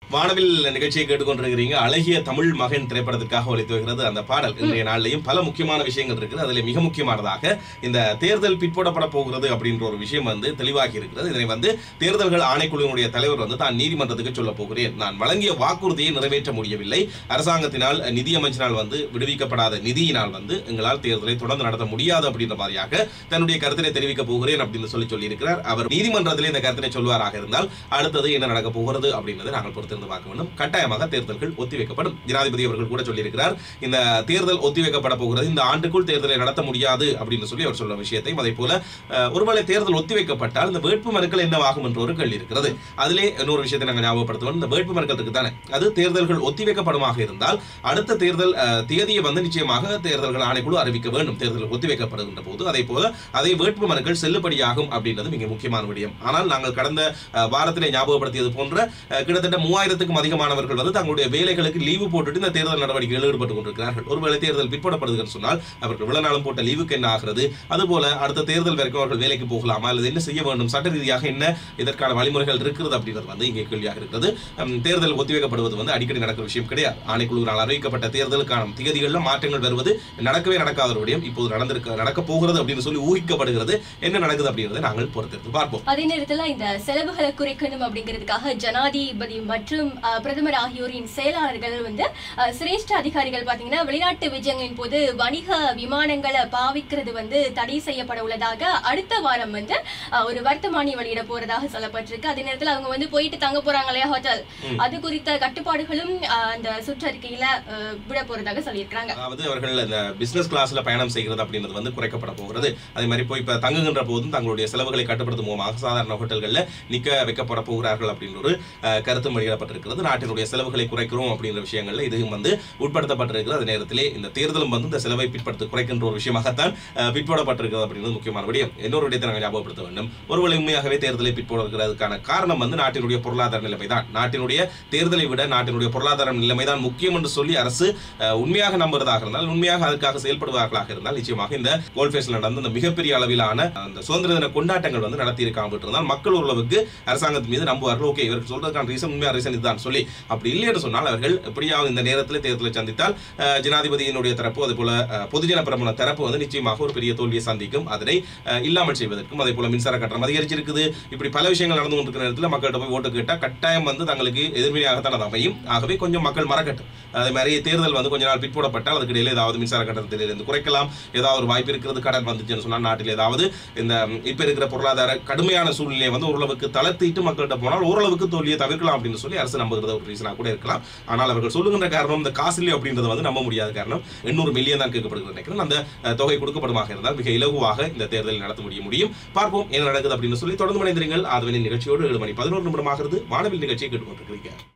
வானவில் நிகழ்ச்சியை கேட்டுக்கொண்டிருக்கிறீங்க அழகிய தமிழ் மகன் திரைப்படத்திற்காக ஒலித்து வருகிறது அந்த பாடல் இன்றைய நாளிலையும் பல முக்கியமான விஷயங்கள் இருக்குது அதில் மிக முக்கியமானதாக இந்த தேர்தல் பிற்போடப்பட போகிறது அப்படின்ற ஒரு விஷயம் வந்து தெளிவாகி இருக்கிறது இதனை வந்து தேர்தல்கள் ஆணைக்குழுவினுடைய தலைவர் வந்து தான் நீதிமன்றத்துக்கு சொல்ல போகிறேன் நான் வழங்கிய வாக்குறுதியை நிறைவேற்ற முடியவில்லை அரசாங்கத்தினால் நிதியமைச்சினால் வந்து விடுவிக்கப்படாத நிதியினால் வந்து எங்களால் தேர்தலை தொடர்ந்து நடத்த முடியாது அப்படின்ற மாதிரியாக தன்னுடைய கருத்தினை தெரிவிக்க போகிறேன் அப்படின்னு சொல்லி சொல்லியிருக்கிறார் அவர் நீதிமன்றத்திலே இந்த கருத்தினை சொல்வாராக இருந்தால் அடுத்தது என்ன நடக்க போகிறது அப்படின்றதை நாங்கள் பொறுத்திருந்து பார்க்க வேண்டும் கட்டாயமாக தேர்தல்கள் ஒத்திவைக்கப்படும் ஜனாதிபதி அவர்கள் கூட சொல்லியிருக்கிறார் இந்த தேர்தல் ஒத்திவைக்கப்பட போகிறது இந்த ஆண்டுக்குள் தேர்தலை நடத்த முடியாது அப்படின்னு சொல்லி அவர் சொல்ல விஷயத்தையும் அதே போல அஹ், ஒருவேளை தேர்தல் ஒத்திவைக்கப்பட்டால் இந்த வேட்பு மனுக்கள் என்னவாகும் என்ற ஒரு கேள்வி இருக்கிறது அதிலே இன்னொரு விஷயத்தை நாங்கள் ஞாபகப்படுத்துவோம் இந்த வேட்பு மனுக்கள் இருக்கு தானே அது தேர்தல்கள் ஒத்திவைக்கப்படுமாக இருந்தால் அடுத்த தேர்தல் அஹ், தேதியை வந்து நிச்சயமாக தேர்தல்கள் ஆணைக்குழு அறிவிக்க வேண்டும் தேர்தல் ஒத்திவைக்கப்படுகின்ற போது அதே போல அதே வேட்பு மனுக்கள் செல்லுபடியாகும் அப்படின்றது மிக முக்கியமான விடயம் ஆனால் நாங்கள் கடந்த அஹ், வாரத்திலே ஞாபகப்படுத்தியது போன்ற அஹ், கிட்டத்தட்ட மூவாயிரத்துக்கும் அதிகமானவர்கள் வந்து தங்களுடைய வேலைகளுக்கு லீவு போட்டுட்டு இந்த தேர்தல் நடவடிக்கைகளில் ஈடுபட்டுக் கொண்டிருக்கிறார்கள் ஒருவேளை தேர்தல் பிற்படப்படுது என்று சொன்னால் அவர்கள் இவ்வளவு நாளும் போட்ட லீவுக்கு என்ன ஆகிறது அதுபோல அடுத்த தேர்தல் வரைக்கும் அவர்கள் வேலைக்கு போகலாமா அல்லது என்ன செய்ய வேண்டும் சட்ட ரீதியாக என்ன இதற்கான வழிமுறைகள் இருக்கிறது அப்படின்றது வந்து இங்கே கேள்வியாக இருக்கிறது ஹம், தேர்தல் ஒத்திவைக்கப்படுவது வந்து அடிக்கடி நடக்கிற விஷயம் கிடையாது ஆணைக்குழுவினால் அறிவிக்கப்பட்ட தேர்தலுக்கான திகதிகளில் மாற்றங்கள் வருவது நடக்கவே நடக்காத ஒரு விடயம் இப்போது நடந்திருக்க நடக்க போகிறது அப்படின்னு சொல்லி ஊகிக்கப்படுகிறது என்ன நடக்குது அப்படின்றதை நாங்கள் பொறுத்திருந்து பார்ப்போம் அதே நேரத்துல இந்த செலவுகளை குறைக்கணும் அப்படிங்கிறதுக்காக ஜனாதிபதி மற்றும் அஹ், பிரதமர் ஆகியோரின் செயலாளர்கள் வந்து அஹ், சிரேஷ்ட அதிகாரிகள் பாத்தீங்கன்னா வெளிநாட்டு விஜயங்களின் போது வணிக விமானங்களை பாவிக்கிறது வந்து தடை செய்யப்பட உள்ளதாக அடுத்த வாரம் வந்து அஹ், ஒரு வர்த்தமானி வெளியிட போறதாக சொல்லப்பட்டிருக்கு அதே நேரத்துல அவங்க வந்து போயிட்டு தங்க போறாங்க இல்லையா ஹோட்டல் அது குறித்த கட்டுப்பாடுகளும் அஹ், அந்த சுற்றறிக்கையில அஹ், விட போறதாக சொல்லியிருக்காங்க அதாவது அவர்கள் இந்த பிசினஸ் கிளாஸ்ல பயணம் செய்கிறது அப்படின்றது வந்து குறைக்கப்பட போகிறது அதே மாதிரி போய் இப்ப தங்குகின்ற போதும் தங்களுடைய செலவுகளை கட்டுப்படுத்தும் மூலமாக சாதாரண ஹோட்டல்கள்ல நிக்க வைக்கப்பட போகிறார்கள் அப்படின்ற ஒரு அஹ், கருத்தும் வெளியிடப்பட்டிருக்கிறது நாட்டினுடைய செலவுகளை குறைக்கிறோம் அப்படின்ற விஷயங்கள்ல இதுவும் வந்து உட்படுத்தப்பட்டிருக்கிறது அதே நேரத்திலே இந்த தேர்தலும் வந்து இந்த செலவை பிற்படுத்த குறைக்கின்ற ஒரு விஷயமாகத்தான் அஹ், பிற்போடப்பட்டிருக்கிறது அப்படின்றது முக்கியமான விடயம் இன்னொரு விடயத்தை நாங்கள் ஞாபகப்படுத்த வேண்டும் ஒருவேளை உண்மையாகவே தேர்தலை பிற்போடுகிறதுக்கான காரணம் வந்து நாட்டினுடைய பொருளாதார நிலைமை தான் நாட்டினுடைய தேர்தலை விட நாட்டினுடைய பொருளாதார நிலைமை தான் முக்கியம் என்று சொல்லி அரசு அஹ், உண்மையாக நம்புவதாக இருந்தால் உண்மையாக அதுக்காக செயல்படுவதாக இருந்தால் நிச்சயமாக இந்த கோல்ஃபேஸில் நடந்த இந்த மிகப்பெரிய அளவிலான அந்த சுதந்திர தின கொண்டாட்டங்கள் வந்து நடத்தி இருக்காம இருந்தால் மக்கள் ஓரளவுக்கு அரசாங்கத்தின் மீது நம்புவார்கள் ஓகே இவருக்கு சொல்றதுக்கான ரீசன் உண்மையான ரீசன் இதுதான் சொல்லி அப்படி இல்லை என்று சொன்னால் அவர்கள் எப்படியாவது இந்த நேரத்தில் தேர்தலை சந்தித்தால் அஹ், ஜனாதிபதியினுடைய தரப்பு அதே போல அஹ், பொதுஜன பிரமுன தரப்பு வந்து நிச்சயமாக ஒரு பெரிய தோல்வியை சந்திக்கும் அதனை அஹ், இல்லாமல் செய்வதற்கும் அதே போல மின்சார கட்டணம் அதிகரிச்சிருக்குது இப்படி பல விஷயங்கள் நடந்து கொண்டிருக்கிற நேரத்தில் மக்கள்கிட்ட போய் ஓட்டு கேட்டால் கட்டாயம் வந்து தங்களுக்கு எதிர்வினையாகத்தான் அது அமையும் ஆகவே கொஞ்சம் மக்கள் மறக்கட்டும் அதே மாதிரி தேர்தல் வந்து கொஞ்ச நாள் பிற்போடப்பட்டால் அதுக்கு இடையில ஏதாவது மின்சார கட்டணத்தில் இருந்து குறைக்கலாம் ஏதாவது ஒரு வாய்ப்பு இருக்கிறது கடன் வந்துச்சுன்னு சொன்னால் நாட்டில் ஏதாவது இந்த ம், இப்ப இருக்கிற பொருளாதார கடுமையான சூழ்நிலையை வந்து ஓரளவுக்கு தளர்த்திட்டு மக்கள்கிட்ட போனால் ஓரளவுக்கு தோல்வியை தவிர்க்கலாம் அப்படின்னு சொல்லி அரசு நம்புகிறது ஒரு ரீசனாக கூட இருக்கலாம் ஆனால் அவர்கள் சொல்லுகின்ற காரணம் இந்த காசிலி அப்படின்றது வந்து நம்ப முடியாத காரணம் எண்ணூறு மில்லியன் தான் கேட்கப்படுகிறது நினைக்கிறேன் அந்த அஹ், தொகை கொடுக்கப்படுமாக இருந்தால் மிக இலகுவாக இந்த தேர்தலில் நடத்த முடிய முடியும் பார்ப்போம் என்ன நடக்குது அப்படின்னு சொல்லி தொடர்ந்து மனிதர்கள் ஆதவனின் நிகழ்ச்சியோடு ஏழு மணி பதினோரு நிமிடமாகிறது வானவில் நிகழ்ச்சியை கேட்டுக்கொண்டிருக்கிறீங்க